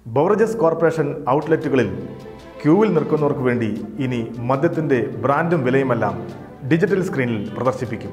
beverages corporation ഔട്ട്ലെറ്റുകളിൽ ക്യൂവിൽ നിൽക്കുന്നവർക്ക് വേണ്ടി ഇനി മദ്യത്തിൻ്റെ ബ്രാൻഡും വിലയുമെല്ലാം ഡിജിറ്റൽ സ്ക്രീനിൽ പ്രദർശിപ്പിക്കും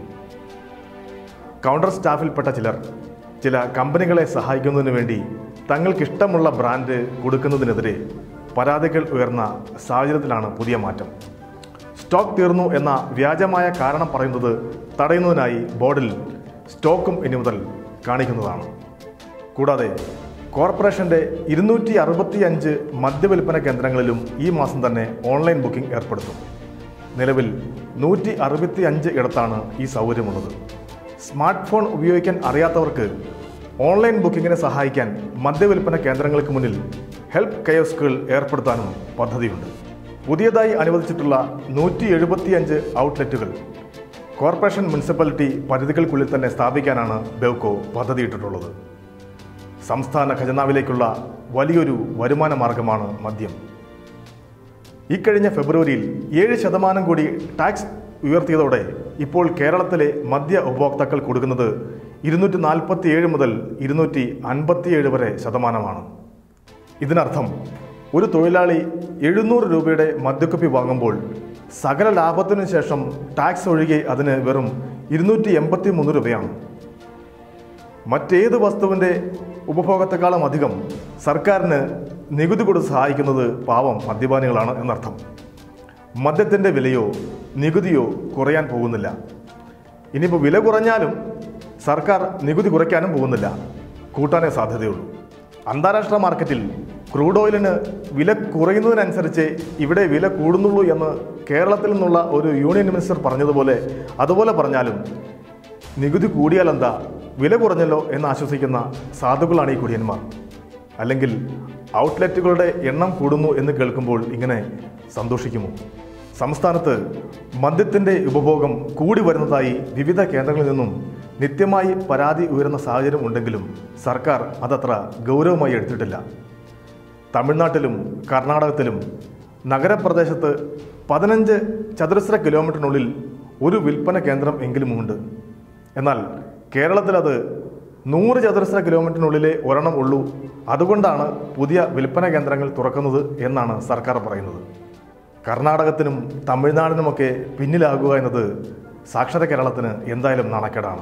കൗണ്ടർ സ്റ്റാഫിൽപ്പെട്ട ചിലർ ചില കമ്പനികളെ സഹായിക്കുന്നതിന് വേണ്ടി തങ്ങൾക്കിഷ്ടമുള്ള ബ്രാൻഡ് കൊടുക്കുന്നതിനെതിരെ പരാതികൾ ഉയർന്ന സാഹചര്യത്തിലാണ് പുതിയ മാറ്റം സ്റ്റോക്ക് തീർന്നു എന്ന വ്യാജമായ കാരണം പറയുന്നത് തടയുന്നതിനായി ബോർഡിൽ സ്റ്റോക്കും ഇനി മുതൽ കാണിക്കുന്നതാണ് കൂടാതെ കോർപ്പറേഷന്റെ ഇരുന്നൂറ്റി അറുപത്തി അഞ്ച് മദ്യവിൽപ്പന കേന്ദ്രങ്ങളിലും ഈ മാസം തന്നെ ഓൺലൈൻ ബുക്കിംഗ് ഏർപ്പെടുത്തും നിലവിൽ നൂറ്റി അറുപത്തി അഞ്ച് ഇടത്താണ് ഈ സൗകര്യമുള്ളത് സ്മാർട്ട് ഫോൺ ഉപയോഗിക്കാൻ അറിയാത്തവർക്ക് ഓൺലൈൻ ബുക്കിങ്ങിനെ സഹായിക്കാൻ മദ്യവിൽപ്പന കേന്ദ്രങ്ങൾക്ക് മുന്നിൽ ഹെൽപ്പ് കയോസ്കുകൾ ഏർപ്പെടുത്താനും പദ്ധതിയുണ്ട് പുതിയതായി അനുവദിച്ചിട്ടുള്ള നൂറ്റി എഴുപത്തിയഞ്ച് ഔട്ട്ലെറ്റുകൾ കോർപ്പറേഷൻ മുനിസിപ്പാലിറ്റി പരിധികൾക്കുള്ളിൽ തന്നെ സ്ഥാപിക്കാനാണ് ബെവ്കോ പദ്ധതിയിട്ടിട്ടുള്ളത് സംസ്ഥാന ഖജനാവിലേക്കുള്ള വലിയൊരു വരുമാന മാർഗമാണ് മദ്യം ഇക്കഴിഞ്ഞ ഫെബ്രുവരിയിൽ ഏഴ് ശതമാനം കൂടി ടാക്സ് ഉയർത്തിയതോടെ ഇപ്പോൾ കേരളത്തിലെ മദ്യ ഉപഭോക്താക്കൾ കൊടുക്കുന്നത് ഇരുന്നൂറ്റി നാൽപ്പത്തി ഏഴ് മുതൽ ഇരുന്നൂറ്റി അൻപത്തിയേഴ് വരെ ശതമാനമാണ് ഇതിനർത്ഥം ഒരു തൊഴിലാളി എഴുന്നൂറ് രൂപയുടെ മദ്യക്കുപ്പി വാങ്ങുമ്പോൾ സകല ലാഭത്തിനു ശേഷം ടാക്സ് ഒഴികെ അതിന് വെറും ഇരുന്നൂറ്റി എൺപത്തി മൂന്ന് രൂപയാണ് മറ്റേത് വസ്തുവിൻ്റെ ഉപഭോഗത്തെക്കാളും അധികം സർക്കാരിന് നികുതി കൊടുത്ത് സഹായിക്കുന്നത് പാവം മദ്യപാനികളാണ് എന്നർത്ഥം മദ്യത്തിൻ്റെ വിലയോ നികുതിയോ കുറയാൻ പോകുന്നില്ല ഇനിയിപ്പോൾ വില കുറഞ്ഞാലും സർക്കാർ നികുതി കുറയ്ക്കാനും പോകുന്നില്ല കൂട്ടാനേ സാധ്യതയുള്ളൂ അന്താരാഷ്ട്ര മാർക്കറ്റിൽ ക്രൂഡ് ഓയിലിന് വില കുറയുന്നതിനനുസരിച്ച് ഇവിടെ വില കൂടുന്നുള്ളൂ എന്ന് കേരളത്തിൽ നിന്നുള്ള ഒരു യൂണിയൻ മിനിസ്റ്റർ പറഞ്ഞതുപോലെ അതുപോലെ പറഞ്ഞാലും നികുതി കൂടിയാൽ എന്താ വില കുറഞ്ഞല്ലോ എന്ന് ആശ്വസിക്കുന്ന സാധുക്കളാണ് ഈ കുടിയന്മാർ അല്ലെങ്കിൽ ഔട്ട്ലെറ്റുകളുടെ എണ്ണം കൂടുന്നു എന്ന് കേൾക്കുമ്പോൾ ഇങ്ങനെ സന്തോഷിക്കുമോ സംസ്ഥാനത്ത് മദ്യത്തിൻ്റെ ഉപഭോഗം കൂടി വരുന്നതായി വിവിധ കേന്ദ്രങ്ങളിൽ നിന്നും നിത്യമായി പരാതി ഉയരുന്ന സാഹചര്യം ഉണ്ടെങ്കിലും സർക്കാർ അതത്ര ഗൗരവമായി എടുത്തിട്ടില്ല തമിഴ്നാട്ടിലും കർണാടകത്തിലും നഗരപ്രദേശത്ത് പതിനഞ്ച് ചതുരശ്ര കിലോമീറ്ററിനുള്ളിൽ ഒരു വിൽപ്പന കേന്ദ്രം എങ്കിലുമുണ്ട് എന്നാൽ കേരളത്തിൽ അത് നൂറ് ചതുരശ്ര കിലോമീറ്ററിനുള്ളിലെ ഒരെണ്ണം ഉള്ളൂ അതുകൊണ്ടാണ് പുതിയ വിൽപ്പന കേന്ദ്രങ്ങൾ തുറക്കുന്നത് എന്നാണ് സർക്കാർ പറയുന്നത് കർണാടകത്തിനും തമിഴ്നാടിനുമൊക്കെ പിന്നിലാകുക എന്നത് സാക്ഷര കേരളത്തിന് എന്തായാലും നാണക്കേടാണ്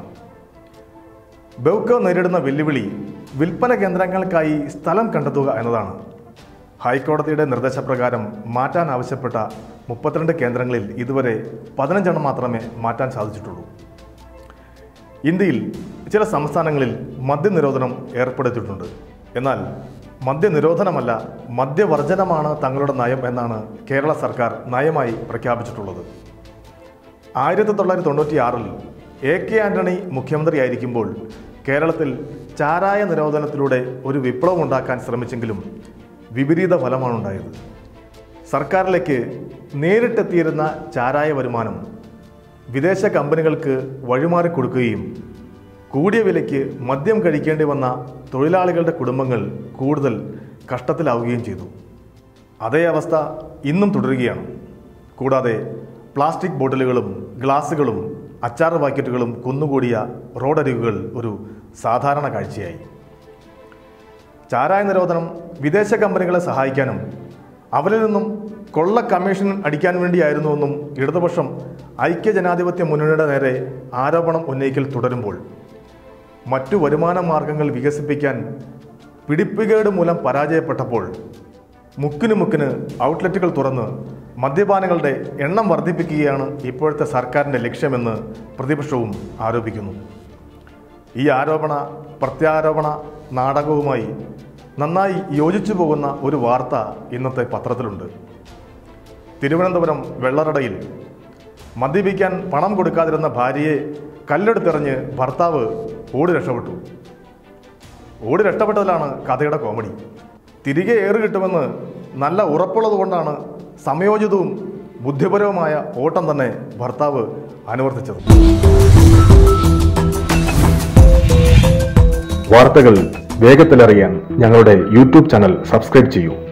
ബെവ്കോ നേരിടുന്ന വെല്ലുവിളി വിൽപ്പന കേന്ദ്രങ്ങൾക്കായി സ്ഥലം കണ്ടെത്തുക എന്നതാണ് ഹൈക്കോടതിയുടെ നിർദ്ദേശപ്രകാരം മാറ്റാൻ ആവശ്യപ്പെട്ട മുപ്പത്തിരണ്ട് കേന്ദ്രങ്ങളിൽ ഇതുവരെ പതിനഞ്ചെണ്ണം മാത്രമേ മാറ്റാൻ സാധിച്ചിട്ടുള്ളൂ ഇന്ത്യയിൽ ചില സംസ്ഥാനങ്ങളിൽ മദ്യനിരോധനം ഏർപ്പെടുത്തിയിട്ടുണ്ട് എന്നാൽ മദ്യനിരോധനമല്ല മദ്യവർജനമാണ് തങ്ങളുടെ നയം എന്നാണ് കേരള സർക്കാർ നയമായി പ്രഖ്യാപിച്ചിട്ടുള്ളത് ആയിരത്തി തൊള്ളായിരത്തി തൊണ്ണൂറ്റി ആറിൽ എ കെ ആന്റണി മുഖ്യമന്ത്രിയായിരിക്കുമ്പോൾ കേരളത്തിൽ ചാരായ നിരോധനത്തിലൂടെ ഒരു വിപ്ലവം ഉണ്ടാക്കാൻ ശ്രമിച്ചെങ്കിലും വിപരീത ഫലമാണ് ഉണ്ടായത് സർക്കാരിലേക്ക് നേരിട്ടെത്തിയിരുന്ന ചാരായ വരുമാനം വിദേശ കമ്പനികൾക്ക് വഴിമാറി കൊടുക്കുകയും കൂടിയ വിലയ്ക്ക് മദ്യം കഴിക്കേണ്ടി വന്ന തൊഴിലാളികളുടെ കുടുംബങ്ങൾ കൂടുതൽ കഷ്ടത്തിലാവുകയും ചെയ്തു അതേ അവസ്ഥ ഇന്നും തുടരുകയാണ് കൂടാതെ പ്ലാസ്റ്റിക് ബോട്ടിലുകളും ഗ്ലാസുകളും അച്ചാർ പാക്കറ്റുകളും കുന്നുകൂടിയ റോഡരികുകൾ ഒരു സാധാരണ കാഴ്ചയായി ചാരായ നിരോധനം വിദേശ കമ്പനികളെ സഹായിക്കാനും അവരിൽ നിന്നും കൊള്ള കമ്മീഷൻ അടിക്കാൻ വേണ്ടിയായിരുന്നുവെന്നും ഇടതുപക്ഷം ഐക്യജനാധിപത്യ മുന്നണിയുടെ നേരെ ആരോപണം ഉന്നയിക്കൽ തുടരുമ്പോൾ മറ്റു വരുമാന മാർഗങ്ങൾ വികസിപ്പിക്കാൻ പിടിപ്പുകേട് മൂലം പരാജയപ്പെട്ടപ്പോൾ മുക്കിന് മുക്കിന് ഔട്ട്ലെറ്റുകൾ തുറന്ന് മദ്യപാനികളുടെ എണ്ണം വർദ്ധിപ്പിക്കുകയാണ് ഇപ്പോഴത്തെ സർക്കാരിൻ്റെ ലക്ഷ്യമെന്ന് പ്രതിപക്ഷവും ആരോപിക്കുന്നു ഈ ആരോപണ പ്രത്യാരോപണ നാടകവുമായി നന്നായി യോജിച്ചു പോകുന്ന ഒരു വാർത്ത ഇന്നത്തെ പത്രത്തിലുണ്ട് തിരുവനന്തപുരം വെള്ളറടയിൽ മദ്യപിക്കാൻ പണം കൊടുക്കാതിരുന്ന ഭാര്യയെ കല്ലെടുത്തെറിഞ്ഞ് ഭർത്താവ് ഓടി രക്ഷപ്പെട്ടു ഓടി രക്ഷപ്പെട്ടതിലാണ് കഥയുടെ കോമഡി തിരികെ ഏറ് കിട്ടുമെന്ന് നല്ല ഉറപ്പുള്ളത് കൊണ്ടാണ് സമയോചിതവും ബുദ്ധിപരവുമായ ഓട്ടം തന്നെ ഭർത്താവ് അനുവർത്തിച്ചത് വാർത്തകൾ വേഗത്തിലറിയാൻ ഞങ്ങളുടെ യൂട്യൂബ് ചാനൽ സബ്സ്ക്രൈബ് ചെയ്യൂ